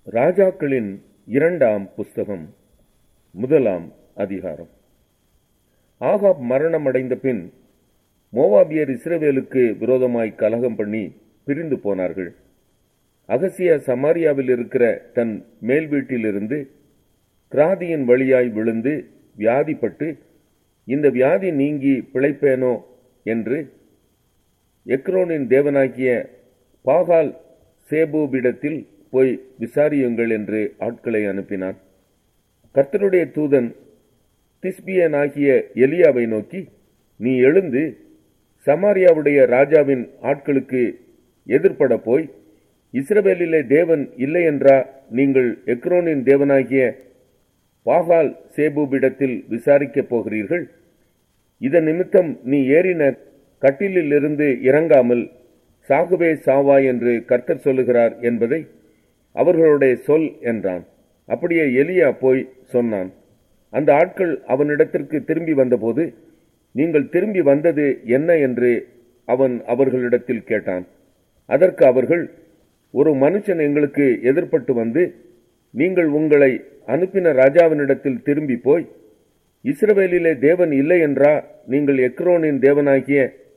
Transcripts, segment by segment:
ராஜாக்களின் இரண்டாம் புஸ்தகம் முதலாம் அதிகாரம் ஆகாப் மரணமடைந்த பின் மோவாபியர் இஸ்ரவேலுக்கு விரோதமாய் கலகம் பண்ணி பிரிந்து போனார்கள் அகசியா சமாரியாவில் இருக்கிற தன் மேல் வீட்டிலிருந்து கிராதியின் வழியாய் விழுந்து வியாதிப்பட்டு இந்த வியாதி நீங்கி பிழைப்பேனோ என்று எக்ரோனின் தேவனாகிய பாகால் சேபூபிடத்தில் போய் விசாரியுங்கள் என்று ஆட்களை அனுப்பினான் கர்த்தருடைய தூதன் திஸ்பியனாகிய எலியாவை நோக்கி நீ எழுந்து சமாரியாவுடைய ராஜாவின் ஆட்களுக்கு எதிர்ப்பட போய் இஸ்ரவேலிலே தேவன் இல்லை என்றா நீங்கள் எக்ரோனின் தேவனாகிய பாகால் சேபூபிடத்தில் விசாரிக்கப் போகிறீர்கள் இதன் நிமித்தம் நீ ஏறின கட்டிலிலிருந்து இறங்காமல் சாகுவே சாவா என்று கர்த்தர் சொல்லுகிறார் என்பதை அவர்களுடைய சொல் என்றான் அப்படியே எலியா போய் சொன்னான் அந்த ஆட்கள் அவனிடத்திற்கு திரும்பி வந்தபோது நீங்கள் திரும்பி வந்தது என்ன என்று அவன் அவர்களிடத்தில் கேட்டான் அதற்கு அவர்கள் ஒரு மனுஷன் எங்களுக்கு எதிர்ப்பட்டு வந்து நீங்கள் உங்களை அனுப்பின ராஜாவினிடத்தில் திரும்பி போய் இஸ்ரவேலிலே தேவன் இல்லை என்றா நீங்கள் எக்ரோனின் தேவனாகிய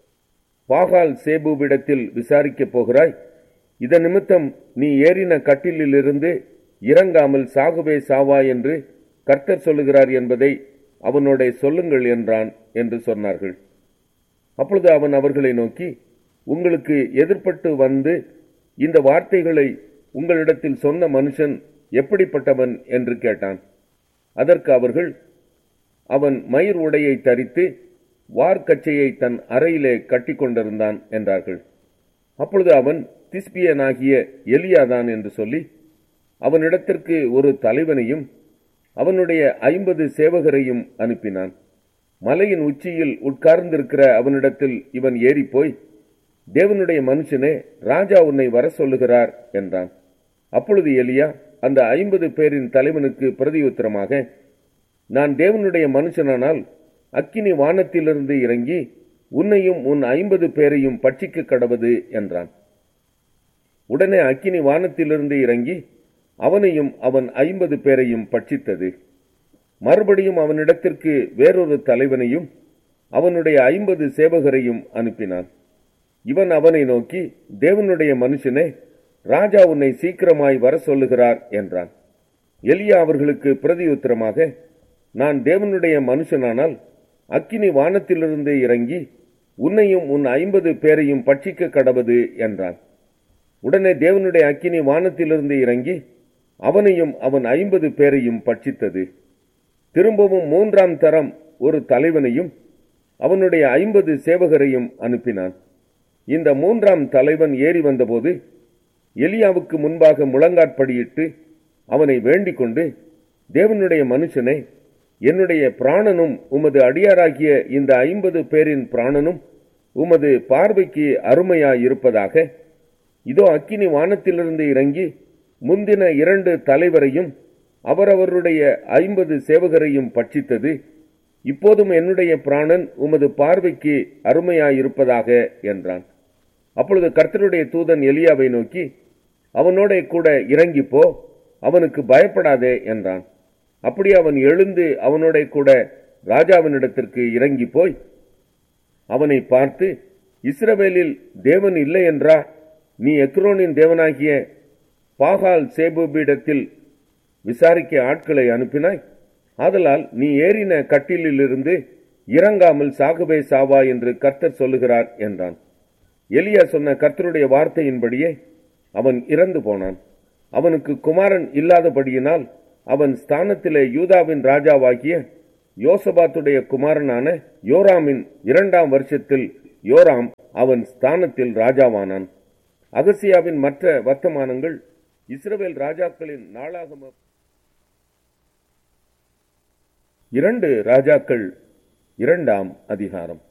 பாகால் சேபுவிடத்தில் விசாரிக்கப் போகிறாய் இதன் நிமித்தம் நீ ஏறின கட்டிலிலிருந்து இறங்காமல் சாகுவே சாவா என்று கர்த்தர் சொல்லுகிறார் என்பதை அவனோட சொல்லுங்கள் என்றான் என்று சொன்னார்கள் அப்பொழுது அவன் அவர்களை நோக்கி உங்களுக்கு எதிர்ப்பட்டு வந்து இந்த வார்த்தைகளை உங்களிடத்தில் சொன்ன மனுஷன் எப்படிப்பட்டவன் என்று கேட்டான் அதற்கு அவர்கள் அவன் மயிர் உடையை தரித்து வார்க்கச்சையை தன் அறையிலே கட்டிக்கொண்டிருந்தான் என்றார்கள் அப்பொழுது அவன் திஸ்பியனாகிய எலியாதான் என்று சொல்லி அவனிடத்திற்கு ஒரு தலைவனையும் அவனுடைய ஐம்பது சேவகரையும் அனுப்பினான் மலையின் உச்சியில் உட்கார்ந்திருக்கிற அவனிடத்தில் இவன் ஏறிப்போய் தேவனுடைய மனுஷனே ராஜா உன்னை வர சொல்லுகிறார் என்றான் அப்பொழுது எலியா அந்த ஐம்பது பேரின் தலைவனுக்கு பிரதியுத்தரமாக நான் தேவனுடைய மனுஷனானால் அக்கினி வானத்திலிருந்து இறங்கி உன்னையும் உன் ஐம்பது பேரையும் பட்சிக்க கடவது என்றான் உடனே அக்கினி வானத்திலிருந்து இறங்கி அவனையும் அவன் ஐம்பது பேரையும் பட்சித்தது மறுபடியும் அவனிடத்திற்கு வேறொரு தலைவனையும் அவனுடைய ஐம்பது சேவகரையும் அனுப்பினான் இவன் அவனை நோக்கி தேவனுடைய மனுஷனே ராஜா உன்னை சீக்கிரமாய் வர சொல்லுகிறார் என்றான் எலியா அவர்களுக்கு பிரதியுத்தரமாக நான் தேவனுடைய மனுஷனானால் அக்கினி வானத்திலிருந்து இறங்கி உன்னையும் உன் ஐம்பது பேரையும் பட்சிக்க கடவது என்றான் உடனே தேவனுடைய அக்கினி வானத்திலிருந்து இறங்கி அவனையும் அவன் ஐம்பது பேரையும் பட்சித்தது திரும்பவும் மூன்றாம் தரம் ஒரு தலைவனையும் அவனுடைய ஐம்பது சேவகரையும் அனுப்பினான் இந்த மூன்றாம் தலைவன் ஏறி வந்தபோது எலியாவுக்கு முன்பாக முழங்காட்படியிட்டு அவனை வேண்டிக் கொண்டு தேவனுடைய மனுஷனே என்னுடைய பிராணனும் உமது அடியாராகிய இந்த ஐம்பது பேரின் பிராணனும் உமது பார்வைக்கு அருமையாயிருப்பதாக இதோ அக்கினி வானத்திலிருந்து இறங்கி முந்தின இரண்டு தலைவரையும் அவரவருடைய ஐம்பது சேவகரையும் பட்சித்தது இப்போதும் என்னுடைய பிராணன் உமது பார்வைக்கு அருமையாயிருப்பதாக என்றான் அப்பொழுது கர்த்தருடைய தூதன் எலியாவை நோக்கி அவனோட கூட இறங்கி போ அவனுக்கு பயப்படாதே என்றான் அப்படி அவன் எழுந்து அவனோட கூட ராஜாவினிடத்திற்கு இறங்கி போய் அவனை பார்த்து இஸ்ரவேலில் தேவன் இல்லை என்றா நீ எக்ரோனின் தேவனாகிய பாகால் சேபுபிடத்தில் விசாரிக்க ஆட்களை அனுப்பினாய் ஆதலால் நீ ஏறின கட்டிலிலிருந்து இறங்காமல் சாகவே சாவா என்று கர்த்தர் சொல்லுகிறார் என்றான் எலியா சொன்ன கர்த்தருடைய வார்த்தையின்படியே அவன் இறந்து போனான் அவனுக்கு குமாரன் இல்லாதபடியினால் அவன் ஸ்தானத்திலே யூதாவின் ராஜாவாகிய யோசபாத்துடைய குமாரனான யோராமின் இரண்டாம் வருஷத்தில் யோராம் அவன் ஸ்தானத்தில் ராஜாவானான் அகசியாவின் மற்ற வர்த்தமானங்கள் இஸ்ரவேல் ராஜாக்களின் நாளாகம இரண்டு ராஜாக்கள் இரண்டாம் அதிகாரம்